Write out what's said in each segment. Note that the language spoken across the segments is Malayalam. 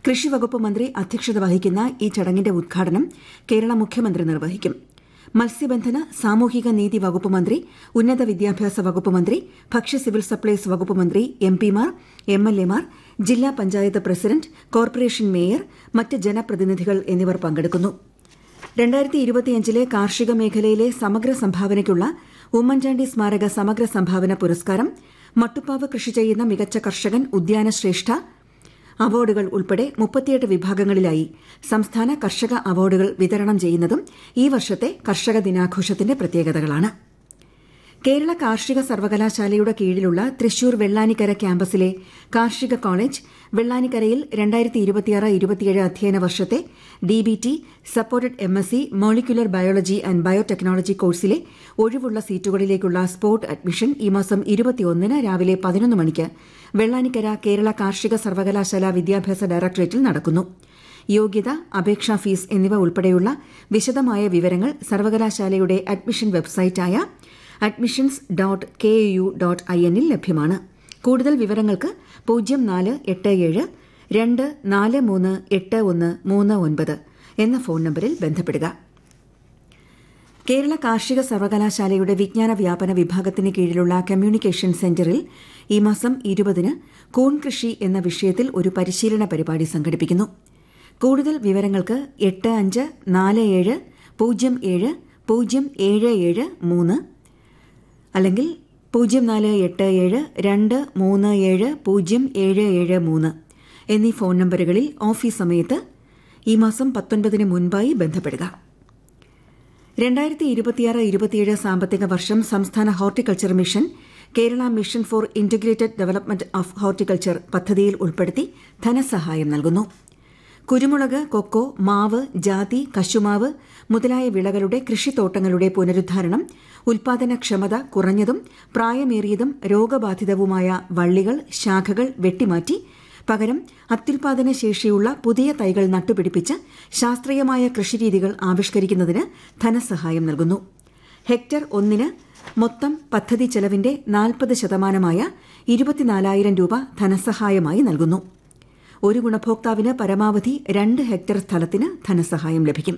കൃഷി വകുപ്പ് മന്ത്രി അധ്യക്ഷത വഹിക്കുന്ന ഈ ചടങ്ങിന്റെ ഉദ്ഘാടനം കേരള മുഖ്യമന്ത്രി നിർവഹിക്കും മത്സ്യബന്ധന സാമൂഹിക നീതി വകുപ്പ് മന്ത്രി ഉന്നത വിദ്യാഭ്യാസ വകുപ്പ് മന്ത്രി ഭക്ഷ്യ സിവിൽ സപ്ലൈസ് വകുപ്പ് മന്ത്രി എംപിമാർ എംഎൽഎമാർ ജില്ലാ പഞ്ചായത്ത് പ്രസിഡന്റ് കോർപ്പറേഷൻ മേയർ മറ്റ് ജനപ്രതിനിധികൾ എന്നിവർ പങ്കെടുക്കുന്നു രണ്ടായിരത്തി ഇരുപത്തിയഞ്ചിലെ കാർഷിക മേഖലയിലെ സമഗ്ര സംഭാവനയ്ക്കുള്ള ഉമ്മൻചാണ്ടി സ്മാരക സമഗ്ര സംഭാവന പുരസ്കാരം മട്ടുപ്പാവ് കൃഷി ചെയ്യുന്ന മികച്ച കർഷകൻ ഉദ്യാന ശ്രേഷ്ഠ അവാർഡുകൾ ഉൾപ്പെടെ മുപ്പത്തിയെട്ട് വിഭാഗങ്ങളിലായി സംസ്ഥാന കർഷക അവാർഡുകൾ വിതരണം ചെയ്യുന്നതും ഈ വർഷത്തെ കർഷക ദിനാഘോഷത്തിന്റെ പ്രത്യേകതകളാണ് കേരള കാർഷിക സർവകലാശാലയുടെ കീഴിലുള്ള തൃശൂർ വെള്ളാനിക്കര ക്യാമ്പസിലെ കാർഷിക കോളേജ് വെള്ളാനിക്കരയിൽ രണ്ടായിരത്തി ഇരുപത്തിയാറ് ഇരുപത്തിയേഴ് അധ്യയന വർഷത്തെ DBT supported M S C molecular biology and biotechnology കോഴ്സിലെ ഒഴിവുള്ള സീറ്റുകളിലേക്കുള്ള സ്പോട്ട് അഡ്മിഷൻ ഈ മാസം ഇരുപത്തിയൊന്നിന് രാവിലെ പതിനൊന്ന് മണിക്ക് വെള്ളാനിക്കര കേരള കാർഷിക സർവകലാശാല വിദ്യാഭ്യാസ ഡയറക്ടറേറ്റിൽ നടക്കുന്നു യോഗ്യത അപേക്ഷാ ഫീസ് എന്നിവ ഉൾപ്പെടെയുള്ള വിശദമായ വിവരങ്ങൾ സർവകലാശാലയുടെ അഡ്മിഷൻ വെബ്സൈറ്റായ admissions dot K U dot I എന്നിൽ ലഭ്യമാണ് കൂടുതൽ വിവരങ്ങൾക്ക് പൂജ്യം നാല് എട്ട് ഏഴ് രണ്ട് നാല് മൂന്ന് എട്ട് ഒന്ന് മൂന്ന് ഒൻപത് എന്ന ഫോൺ നമ്പറിൽ ബന്ധപ്പെടുക കേരള കാർഷിക സർവകലാശാലയുടെ വിജ്ഞാന വ്യാപന വിഭാഗത്തിന് കീഴിലുള്ള കമ്മ്യൂണിക്കേഷൻ സെന്ററിൽ ഈ മാസം ഇരുപതിന് കൂൺ കൃഷി എന്ന വിഷയത്തിൽ ഒരു പരിശീലന പരിപാടി സംഘടിപ്പിക്കുന്നു കൂടുതൽ വിവരങ്ങൾക്ക് എട്ട് അഞ്ച് നാല് ഏഴ് പൂജ്യം ഏഴ് പൂജ്യം ഏഴ് ഏഴ് മൂന്ന് അല്ലെങ്കിൽ പൂജ്യം നാല് എട്ട് ഏഴ് രണ്ട് മൂന്ന് ഏഴ് പൂജ്യം ഏഴ് ഏഴ് മൂന്ന് എന്നീ ഫോൺ നമ്പറുകളിൽ ഓഫീസ് സമയത്ത് ഈ മാസം പത്തൊൻപതിന് മുൻപായി ബന്ധപ്പെടുക രണ്ടായിരത്തി ഇരുപത്തിയാറ് ഇരുപത്തിയേഴ് സാമ്പത്തിക വർഷം സംസ്ഥാന horticulture mission Kerala mission for integrated development of horticulture പദ്ധതിയിൽ ഉൾപ്പെടുത്തി ധനസഹായം നൽകുന്നു കുരുമുളക് കൊക്കോ മാവ് ജാതി കശുമാവ് മുതലായ വിളകളുടെ കൃഷിത്തോട്ടങ്ങളുടെ പുനരുദ്ധാരണം ഉൽപാദനക്ഷമത കുറഞ്ഞതും പ്രായമേറിയതും രോഗബാധിതവുമായ വള്ളികൾ ശാഖകൾ വെട്ടിമാറ്റി പകരം അത്യുൽപാദന ശേഷിയുള്ള പുതിയ തൈകൾ നട്ടുപിടിപ്പിച്ച് ശാസ്ത്രീയമായ കൃഷിരീതികൾ ആവിഷ്കരിക്കുന്നതിന് ധനസഹായം നൽകുന്നു ഹെക്ടർ ഒന്നിന് മൊത്തം പദ്ധതി ചെലവിന്റെ നാൽപ്പത് ശതമാനമായ ഇരുപത്തിനാലായിരം രൂപ ധനസഹായമായി നൽകുന്നു ഒരു ഗുണഭോക്താവിന് പരമാവധി രണ്ട് ഹെക്ടർ സ്ഥലത്തിന് ധനസഹായം ലഭിക്കും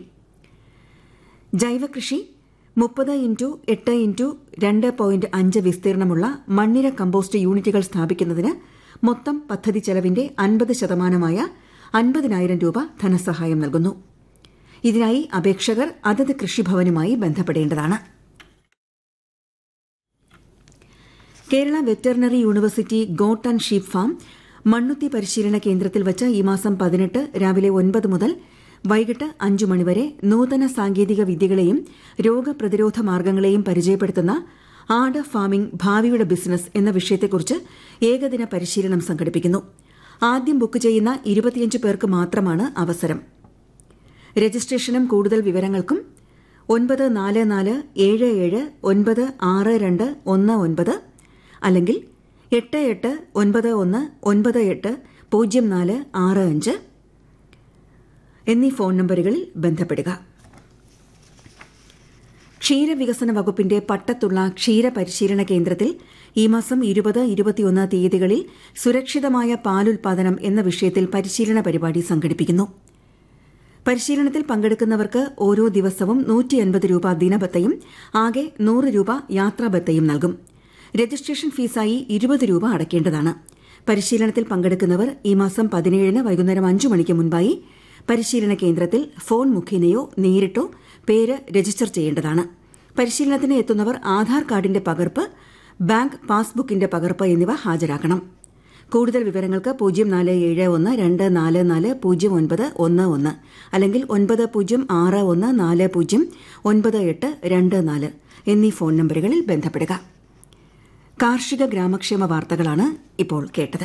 ജൈവകൃഷി മുപ്പത് ഇൻറ്റു എട്ട് ഇൻറ്റു രണ്ട് പോയിന്റ് അഞ്ച് വിസ്തീർണമുള്ള മണ്ണിര കമ്പോസ്റ്റ് യൂണിറ്റുകൾ സ്ഥാപിക്കുന്നതിന് മൊത്തം പദ്ധതി ചെലവിന്റെ അൻപത് ശതമാനമായ അൻപതിനായിരം രൂപ ധനസഹായം നൽകുന്നു ഇതിനായി അപേക്ഷകർ അതത് കൃഷിഭവനുമായി ബന്ധപ്പെടേണ്ടതാണ് Kerala veterinary university goat and sheep farm Mannuthy പരിശീലന കേന്ദ്രത്തിൽ വച്ച് ഈ മാസം പതിനെട്ട് രാവിലെ ഒൻപത് മുതൽ വൈകിട്ട് അഞ്ചു മണിവരെ നൂതന സാങ്കേതിക വിദ്യകളെയും രോഗപ്രതിരോധ മാർഗ്ഗങ്ങളെയും പരിചയപ്പെടുത്തുന്ന ആട് ഫാമിംഗ് ഭാവിയുടെ ബിസിനസ് എന്ന വിഷയത്തെക്കുറിച്ച് ഏകദിന പരിശീലനം സംഘടിപ്പിക്കുന്നു ആദ്യം ബുക്ക് ചെയ്യുന്ന ഇരുപത്തിയഞ്ച് പേർക്ക് മാത്രമാണ് അവസരം രജിസ്ട്രേഷനും കൂടുതൽ വിവരങ്ങൾക്കും ഒൻപത് നാല് നാല് ഏഴ് ഏഴ് ഒൻപത് ആറ് രണ്ട് ഒന്ന് ഒൻപത് അല്ലെങ്കിൽ എട്ട് എട്ട് ഒൻപത് ഒന്ന് ഒൻപത് എട്ട് പൂജ്യം നാല് ആറ് അഞ്ച് എന്നീ ഫോൺ നമ്പറുകളിൽ ബന്ധപ്പെടുക ക്ഷീരവികസന വകുപ്പിന്റെ പട്ടത്തുള്ള ക്ഷീര പരിശീലന കേന്ദ്രത്തിൽ ഈ മാസം ഇരുപത് ഇരുപത്തിയൊന്ന് തീയതികളിൽ സുരക്ഷിതമായ പാലുൽപാദനം എന്ന വിഷയത്തിൽ പരിശീലന പരിപാടി സംഘടിപ്പിക്കുന്നു പരിശീലനത്തിൽ പങ്കെടുക്കുന്നവർക്ക് ഓരോ ദിവസവും നൂറ്റി അൻപത് രൂപ ദിനബത്തയും ആകെ നൂറ് രൂപ യാത്രാബത്തയും നൽകും രജിസ്ട്രേഷൻ ഫീസായി ഇരുപത് രൂപ അടയ്ക്കേണ്ടതാണ് പരിശീലനത്തിൽ പങ്കെടുക്കുന്നവർ ഈ മാസം പതിനേഴിന് വൈകുന്നേരം അഞ്ചു മണിക്ക് മുൻപായി പരിശീലന കേന്ദ്രത്തിൽ ഫോൺ മുഖേനയോ നേരിട്ടോ പേര് രജിസ്റ്റർ ചെയ്യേണ്ടതാണ് പരിശീലനത്തിന് എത്തുന്നവർ ആധാർ കാർഡിന്റെ പകർപ്പ് ബാങ്ക് പാസ്ബുക്കിന്റെ പകർപ്പ് എന്നിവ ഹാജരാക്കണം കൂടുതൽ വിവരങ്ങൾക്ക് പൂജ്യം നാല് ഏഴ് ഒന്ന് രണ്ട് നാല് നാല് പൂജ്യം ഒൻപത് ഒന്ന് ഒന്ന് അല്ലെങ്കിൽ ഒൻപത് പൂജ്യം ആറ് ഒന്ന് നാല് പൂജ്യം ഒൻപത് എട്ട് രണ്ട് നാല് എന്നീ ഫോൺ നമ്പറുകളിൽ ബന്ധപ്പെടുക കാർഷിക ഗ്രാമക്ഷേമ വാർത്തകളാണ് ഇപ്പോൾ കേട്ടത്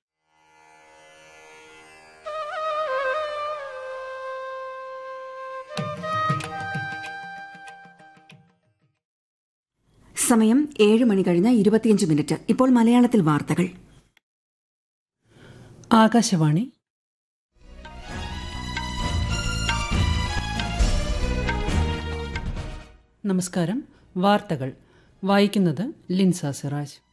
സമയം ഏഴ് മണി കഴിഞ്ഞ് ഇരുപത്തിയഞ്ച് മിനിറ്റ് ഇപ്പോൾ മലയാളത്തിൽ വാർത്തകൾ ആകാശവാണി നമസ്കാരം വാർത്തകൾ വായിക്കുന്നത് ലിൻസ സിറാജ്